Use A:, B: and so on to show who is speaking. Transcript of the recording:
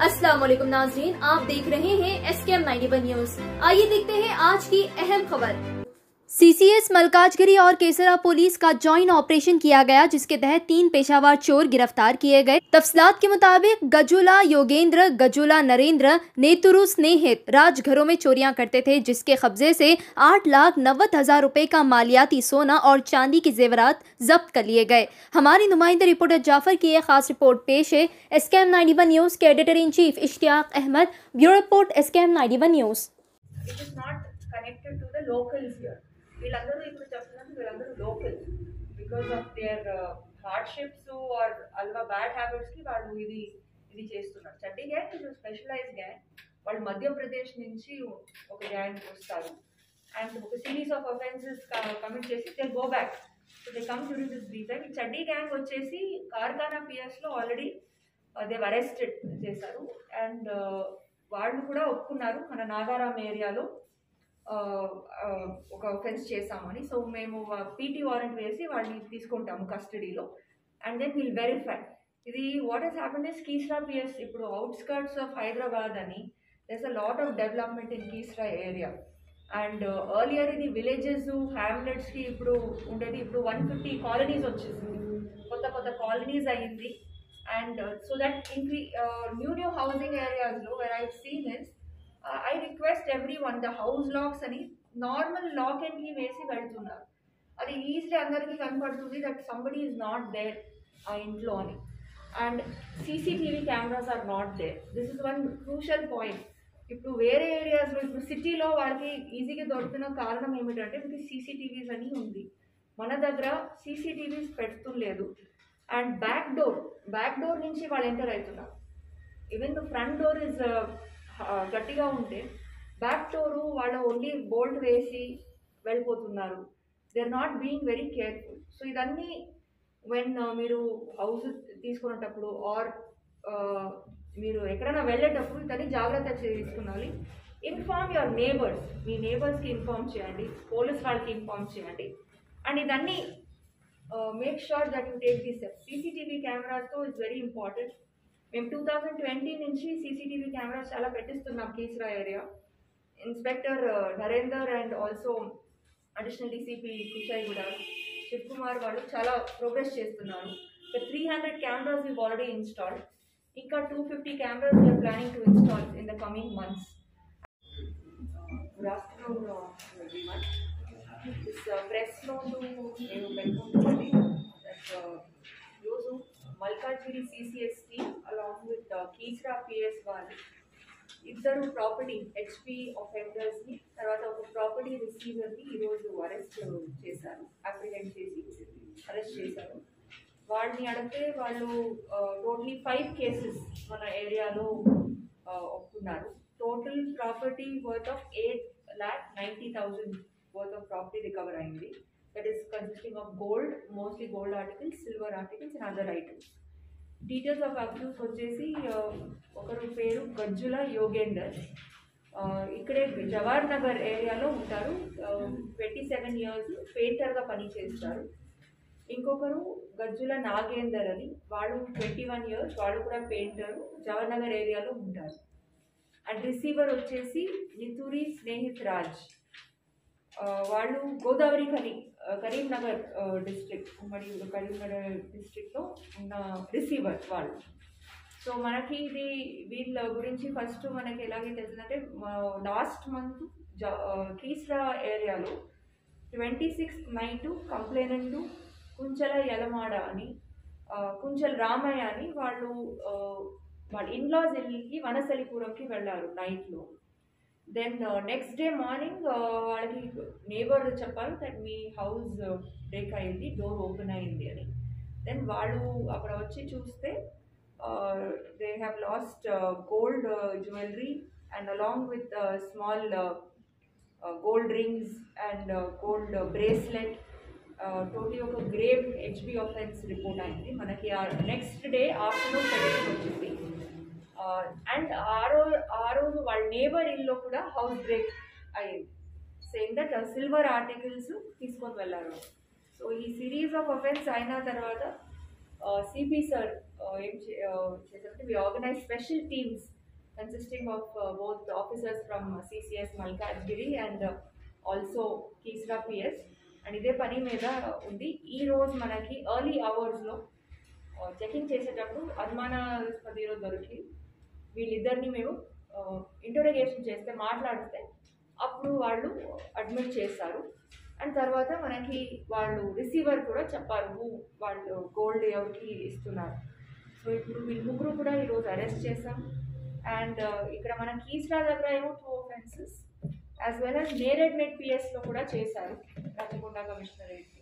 A: अस्सलाम वालेकुम नाजरीन आप देख रहे हैं एस के एम न्यूज आइए देखते हैं आज की अहम खबर सीसीएस मलकाजगिरी और केसरा पुलिस का जॉइंट ऑपरेशन किया गया जिसके तहत तीन पेशावर चोर गिरफ्तार किए गए तफसलात के मुताबिक गजुला योगेंद्र गजुला नरेंद्र नेतुरु स्नेहित राजघरों में चोरियां करते थे जिसके कब्जे से आठ लाख नब्बे हजार रुपए का मालियाती सोना और चांदी के जेवरात जब्त कर लिए गए हमारी नुमाइंदा रिपोर्टर जाफर की एक खास रिपोर्ट पेश है एस के एम न्यूज के editor in chief Ishtiaq Ahmed bureau report S K M news
B: it is not connected to the locals here వీళ్ళందరూ ఇప్పుడు చెప్తున్నారు వీళ్ళందరూ లోకల్ బికాస్ ఆఫ్ దేర్ హార్డ్షిప్స్ ఆర్ అల్వా బ్యాడ్ హ్యాబిట్స్కి వాళ్ళు ఇది ఇది చేస్తున్నారు చడ్డీ గ్యాంగ్ ఇది స్పెషలైజ్ గ్యాంగ్ వాళ్ళు మధ్యప్రదేశ్ నుంచి ఒక గ్యాంగ్ వస్తారు అండ్ ఒక సిరీస్ ఆఫ్ అఫెన్సెస్ కమిట్ చేసి they go back so they come during this reason ఈ చడ్డీ గ్యాంగ్ వచ్చేసి కార్ఖానా పిఎస్లో ఆల్రెడీ దేవ్ అరెస్టెడ్ చేశారు అండ్ వాళ్ళు కూడా ఒప్పుకున్నారు మన నాగారాం ఏరియాలో ఆ, ఆ, ఒక ఒఫెన్స్ చేసామని సో మేము పీటీ వారెంట్ వేసి వాళ్ళని తీసుకుంటాము కస్టడీలో అండ్ దెన్ విల్ వెరిఫై ఇది what he's happen is Keesara PS ఇప్పుడు అవుట్స్కర్ట్స్ ఆఫ్ హైదరాబాద్ అని there's a lot of development in Keesara area and earlier ఇది విలేజెస్ హ్యామ్లెట్స్కి ఇప్పుడు ఉండేది ఇప్పుడు వన్ ఫిఫ్టీ కాలనీస్ వచ్చేసింది కొత్త కొత్త కాలనీస్ అయ్యింది అండ్ సో దట్ ఇంక్రీ న్యూ న్యూ హౌసింగ్ ఏరియాస్లో where I seen is I request everyone the house locks అని నార్మల్ లాక్ అండ్ కీ వేసి వెళ్తున్నారు అది ఈజీలీ అందరికీ కనపడుతుంది that somebody is not there ఆ ఇంట్లో అని and CCTV cameras are not there this is one crucial point ఇప్పుడు వేరే ఏరియాస్లో ఇప్పుడు సిటీలో వాళ్ళకి ఈజీగా దొరుకుతున్న కారణం ఏమిటంటే మీకు సీసీటీవీస్ అని ఉంది మన దగ్గర సీసీటీవీస్ పెడుతులేదు and back door back door నుంచి వాళ్ళు ఎంటర్ అవుతున్నారు even the front door is గట్టిగా ఉంటే బ్యాక్ డోరు వాళ్ళు ఓన్లీ బోల్ట్ వేసి వెళ్ళిపోతున్నారు they are not being very careful so ఇదన్నీ వెన్ మీరు హౌస్ తీసుకునేటప్పుడు ఆర్ మీరు ఎక్కడైనా వెళ్ళేటప్పుడు ఇదన్నీ జాగ్రత్త తీసుకున్నాలి ఇన్ఫార్మ్ యువర్ నేబర్స్ మీ నేబర్స్కి ఇన్ఫార్మ్ చేయండి పోలీస్ వాళ్ళకి ఇన్ఫార్మ్ చేయండి అండ్ ఇదన్నీ make sure that you take the step CCTV కెమెరాస్తో it's very important మేము టూ థౌజండ్ ట్వంటీ నుంచి సీసీటీవీ కెమెరాస్ చాలా పెట్టిస్తున్నాం Keesara area inspector Narender and also additional DCP కుషాయి కూడా శివ్ కుమార్ వాళ్ళు చాలా ప్రోగ్రెస్ చేస్తున్నారు three hundred cameras have already installed ఇంకా two fifty cameras we're planning to install in the coming months good afternoon everyone this ప్రెస్లోను నేను పెట్టుకుంటున్నది ఈరోజు Malkajgiri CCS team along with Keesara PS వాళ్ళు ఇద్దరు ప్రాపర్టీ హెచ్పి ఆఫెండర్స్ని తర్వాత ఒక ప్రాపర్టీ రిసీవర్ని ఈరోజు అరెస్ట్ చేశారు అప్రిహెండ్ చేసి అరెస్ట్ చేశారు వాళ్ళని అడిగితే వాళ్ళు టోటలీ ఫైవ్ కేసెస్ మన ఏరియాలో ఒప్పుకున్నారు total property worth of eight lakh ninety thousand worth of property recover అయింది that is consisting of gold mostly gold articles silver articles and other items details of accused వచ్చేసి ఆ, ఒకరు పేరు గజ్జుల యోగేందర్ ఆ, ఇక్కడే జవహర్ నగర్ ఏరియాలో ఉంటారు ట్వంటీ సెవెన్ ఇయర్స్ పెయింటర్గా పని చేస్తారు ఇంకొకరు గజ్జుల నాగేందర్ అని వాళ్ళు ట్వంటీ వన్ ఇయర్స్ వాళ్ళు కూడా పెయింటర్ జవహర్ నగర్ ఏరియాలో ఉంటారు అండ్ రిసీవర్ వచ్చేసి నితూరి స్నేహిత్ రాజ్ ఆ, వాళ్ళు గోదావరి కరీ కరీంనగర్ డిస్ట్రిక్ట్ ఉమ్మడి కరీంనగర్ డిస్ట్రిక్ట్లో ఉన్న రిసీవర్ వాళ్ళు సో మనకి ఇది వీళ్ళ గురించి ఫస్ట్ మనకి ఎలాగే తెలిసిందంటే లాస్ట్ మంత్ జ కీస్రా ఏరియాలో twenty sixth night complainant Kunchala Yalamada అని ఆ, కుంచల్ రామయ్య అని వాళ్ళు ఆ, వాళ్ళ ఇన్లాస్ ఇల్లుకి వనసలిపురంకి వెళ్ళారు నైట్లో దెన్ నెక్స్ట్ డే మార్నింగ్ వాళ్ళకి నేబర్ చెప్పారు దట్ మీ హౌస్ బ్రేక్ అయింది డోర్ ఓపెన్ అయింది అని దెన్ వాళ్ళు అక్కడ వచ్చి చూస్తే they have lost gold jewellery and along with small gold rings and gold bracelet totally ఒక గ్రేవ్ హెచ్బి ఆఫెన్స్ రిపోర్ట్ అయింది మనకి నెక్స్ట్ డే ఆఫ్టర్నూన్ పెట్టి వచ్చింది అండ్ ఆ రోజు ఆ రోజు వాళ్ళ నేబర్ ఇల్లో కూడా హౌస్ బ్రేక్ అయ్యింది సేమ్ దట్ సిల్వర్ ఆర్టికల్స్ తీసుకొని వెళ్ళారు సో ఈ సిరీస్ ఆఫ్ అఫెన్స్ అయిన తర్వాత సిపి సార్ ఏం చే- ఆ, చేశారంటే we organise special teams consisting of uh, both officers from uh, CCS Malkajgiri and uh, also Kisra PS and ఇదే పని మీద ఉంది ఈ రోజు మనకి ఎర్లీ అవర్స్లో చెకింగ్ చేసేటప్పుడు అనుమానాస్పదిలో దొరికి వీళ్ళిద్దరిని మేము ఇంటరోగేషన్ చేస్తే మాట్లాడితే అప్పుడు వాళ్ళు అడ్మిట్ చేస్తారు అండ్ తర్వాత మనకి వాళ్ళు రిసీవర్ కూడా చెప్పారు who వాళ్ళు గోల్డ్ ఎవరికి ఇస్తున్నారు సో ఇప్పుడు వీళ్ళు ముగ్గురు కూడా ఈరోజు అరెస్ట్ చేసాం అండ్ ఇక్కడ మన కీస్రా దగ్గర ఏమో two offences as well as Neredmet పిఎస్లో కూడా చేశారు రాచకొండ కమిషనరేట్